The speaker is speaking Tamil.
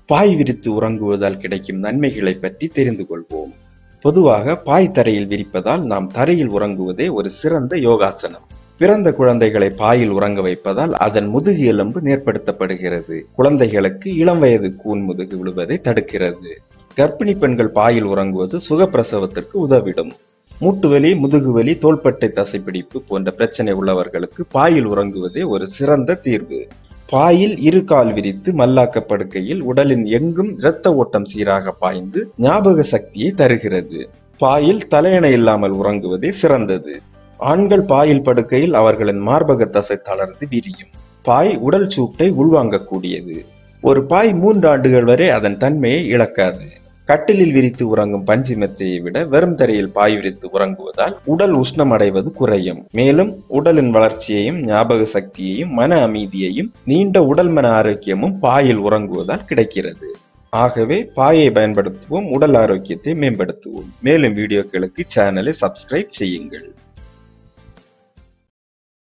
பாய் விரித்து உறங்குவதால் கிடைக்கும் நன்மைகளை பற்றி தெரிந்து கொள்வோம் பொதுவாக பாய் தரையில் விரிப்பதால் நாம் தரையில் உறங்குவதே ஒரு சிறந்த யோகாசனம் பிறந்த குழந்தைகளை பாயில் உறங்க வைப்பதால் அதன் முதுகு எலும்பு நேர்படுத்தப்படுகிறது குழந்தைகளுக்கு இளம் வயது கூன் முதுகு விழுவதை தடுக்கிறது கர்ப்பிணி பெண்கள் பாயில் உறங்குவது சுகப்பிரசவத்திற்கு உதவிடும் மூட்டுவலி முதுகுவலி தோள்பட்டை தசைப்பிடிப்பு போன்ற பிரச்சனை உள்ளவர்களுக்கு பாயில் உறங்குவதே ஒரு சிறந்த தீர்வு பாயில் இரு கால் விரித்து மல்லாக்க படுக்கையில் உடலின் எங்கும் இரத்த ஓட்டம் சீராக பாய்ந்து ஞாபக சக்தியை தருகிறது பாயில் தலையணை இல்லாமல் உறங்குவதே சிறந்தது ஆண்கள் பாயில் படுக்கையில் அவர்களின் மார்பக தசை தளர்ந்து விரியும் பாய் உடல் சூட்டை உள்வாங்கக்கூடியது ஒரு பாய் மூன்று ஆண்டுகள் வரை அதன் தன்மையை இழக்காது கட்டிலில் விரித்து உறங்கும் பஞ்சு மெத்தையை விட வெறும் தரையில் பாய் விரித்து உறங்குவதால் உடல் உஷ்ணம் அடைவது குறையும் மேலும் உடலின் வளர்ச்சியையும் ஞாபக சக்தியையும் மன அமைதியையும் நீண்ட உடல் மன ஆரோக்கியமும் பாயில் உறங்குவதால் கிடைக்கிறது ஆகவே பாயை பயன்படுத்துவோம் உடல் ஆரோக்கியத்தை மேம்படுத்துவோம் மேலும் வீடியோக்களுக்கு சேனலை சப்ஸ்கிரைப் செய்யுங்கள்